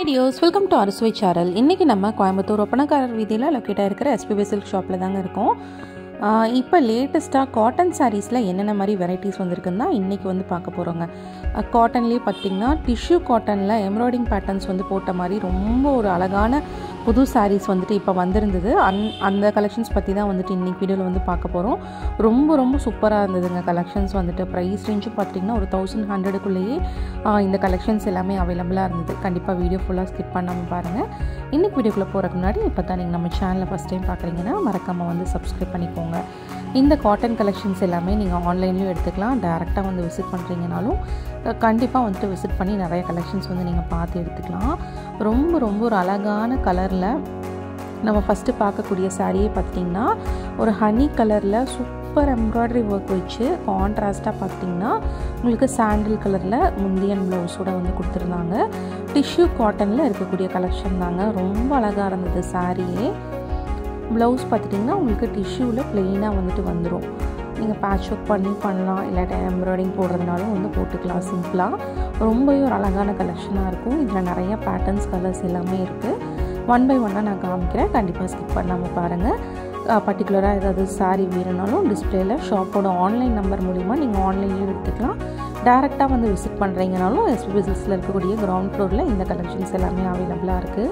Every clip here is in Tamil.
டியோஸ் வெல்கம் டு அறுசுவை சேனல் இன்றைக்கி நம்ம கோயம்புத்தூர் ஒப்பனக்காரர் வீதியில் லொக்கேட்டாக இருக்கிற எஸ்பிபி சில்க் ஷாப்பில் தாங்க இருக்கோம் இப்போ லேட்டஸ்ட்டாக காட்டன் சாரீஸில் என்னென்ன மாதிரி வெரைட்டிஸ் வந்திருக்குன்னு தான் இன்றைக்கி வந்து பார்க்க போகிறோங்க காட்டன்லேயே பார்த்திங்கன்னா டிஷ்யூ காட்டனில் எம்ப்ராய்டிங் பேட்டர்ன்ஸ் வந்து போட்ட மாதிரி ரொம்ப ஒரு அழகான புது சாரீஸ் வந்துட்டு இப்போ வந்திருந்தது அந் அந்த கலெக்ஷன்ஸ் பற்றி தான் வந்துட்டு இன்றைக்கி வீடியோவில் வந்து பார்க்க போகிறோம் ரொம்ப ரொம்ப சூப்பராக இருந்ததுங்க கலெக்ஷன்ஸ் வந்துட்டு ப்ரைஸ் ரேஞ்சும் பார்த்திங்கன்னா ஒரு தௌசண்ட் ஹண்ட்ரடுக்குள்ளேயே இந்த கலெக்ஷன்ஸ் எல்லாமே அவைலபிளாக இருந்தது கண்டிப்பாக வீடியோ ஃபுல்லாக ஸ்கிப் பண்ணாமல் பாருங்கள் இன்றைக்கி வீடியோக்குள்ளே போகிறதுக்கு முன்னாடி இப்போ தான் நீங்கள் நம்ம சேனலில் ஃபஸ்ட் டைம் பார்க்குறீங்கன்னா மறக்காமல் வந்து சப்ஸ்கிரைப் பண்ணிக்கோங்க இந்த காட்டன் கலெக்ஷன்ஸ் எல்லாமே நீங்கள் ஆன்லைன்லேயும் எடுத்துக்கலாம் டேரெக்டாக வந்து விசிட் பண்ணுறீங்கனாலும் கண்டிப்பாக வந்துட்டு விசிட் பண்ணி நிறைய கலெக்ஷன்ஸ் வந்து நீங்கள் பார்த்து எடுத்துக்கலாம் ரொம்ப ரொம்ப ஒரு அழகான கலரில் நம்ம ஃபஸ்ட்டு பார்க்கக்கூடிய சாரியே பார்த்திங்கன்னா ஒரு ஹனி கலரில் சூப்பர் எம்ப்ராய்டரி ஒர்க் வச்சு கான்ட்ராஸ்ட்டாக பார்த்திங்கன்னா உங்களுக்கு சாண்டில் கலரில் முந்தியன் ப்ளவுஸோட வந்து கொடுத்துருந்தாங்க டிஷ்யூ காட்டனில் இருக்கக்கூடிய கலெக்ஷன் தாங்க ரொம்ப அழகாக இருந்தது சாரியே ப்ளவுஸ் பார்த்துட்டிங்கன்னா உங்களுக்கு டிஷ்யூவில் ப்ளெயினாக வந்துட்டு வந்துடும் நீங்கள் பேட்ச் ஒர்க் பண்ணி பண்ணலாம் இல்லாட்டி எம்ப்ராய்டிங் போடுறதுனாலும் வந்து போட்டுக்கலாம் சிம்பிளாக ரொம்பவே ஒரு அழகான கலெக்ஷனாக இருக்கும் இதில் நிறைய பேட்டர்ன்ஸ் கலர்ஸ் எல்லாமே இருக்குது ஒன் பை ஒன்னாக நான் காமிக்கிறேன் கண்டிப்பாக ஸ்கிப் பண்ணாமல் பாருங்கள் பர்டிகுலராக ஏதாவது சாரீ வேணுனாலும் டிஸ்பிளேயில் ஷாப்போட ஆன்லைன் நம்பர் மூலிமா நீங்கள் ஆன்லைன்லேயும் எடுத்துக்கலாம் டேரெக்டாக வந்து விசிட் பண்ணுறீங்கனாலும் எஸ்பி பிசினஸில் இருக்கக்கூடிய கிரவுண்ட் ஃப்ளோரில் இந்த கலெக்ஷன்ஸ் எல்லாமே அவைலபிளாக இருக்குது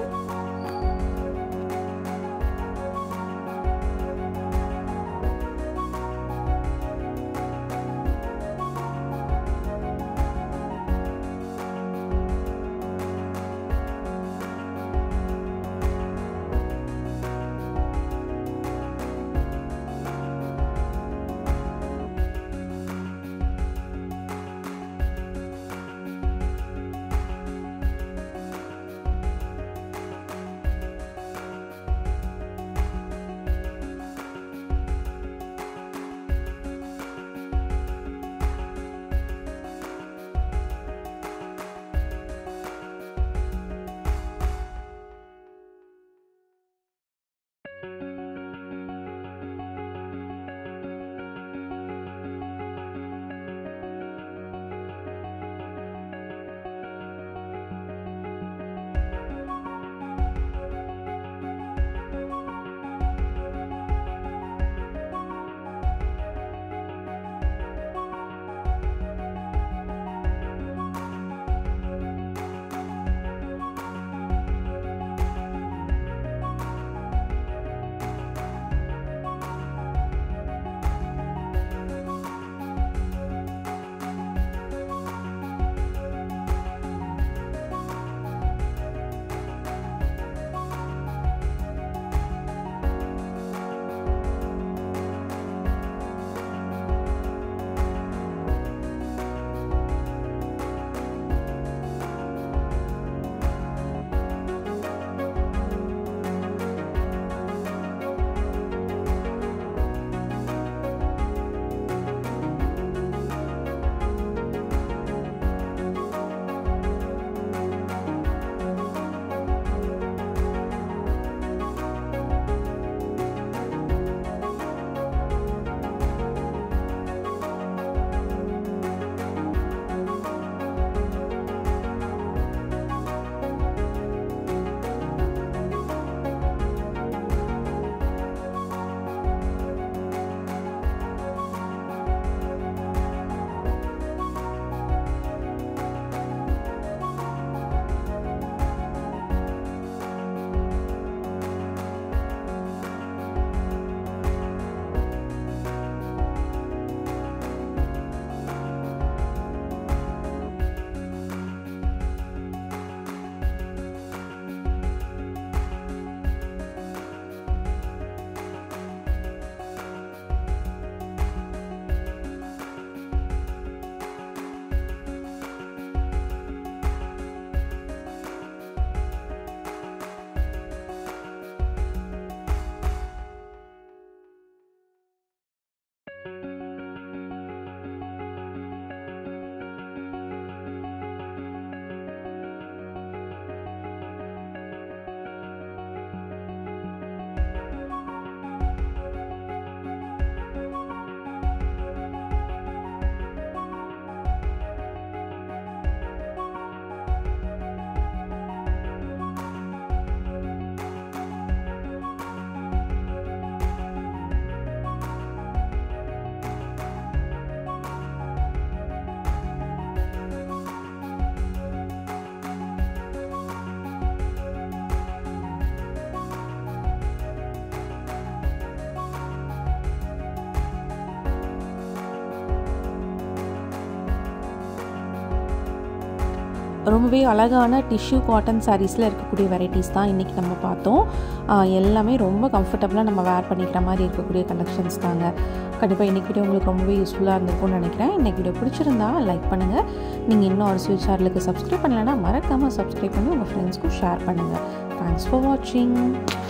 ரொம்பவே அழகான டிஷ்யூ காட்டன் சாரீஸில் இருக்கக்கூடிய வெரைட்டிஸ் தான் இன்றைக்கி நம்ம பார்த்தோம் ஆஹ் எல்லாமே ரொம்ப கம்ஃபர்டபுளாக நம்ம வேர் பண்ணிக்கிற மாதிரி இருக்கக்கூடிய கலெக்ஷன்ஸ் தாங்க கண்டிப்பாக இன்றைக்கி வீடியோ உங்களுக்கு ரொம்பவே யூஸ்ஃபுல்லாக இருந்திருக்கும்னு நினைக்கிறேன் இன்றைக்கி வீடியோ பிடிச்சிருந்தா லைக் பண்ணுங்கள் நீங்கள் இன்னும் ஒரு ஸ்வீட் சேனலுக்கு சப்ஸ்கிரைப் பண்ணலைன்னா மறக்காமல் சப்ஸ்கிரைப் பண்ணி உங்கள் ஃப்ரெண்ட்ஸ்க்கும் ஷேர் பண்ணுங்கள் தேங்க்ஸ் ஃபார் வாட்சிங்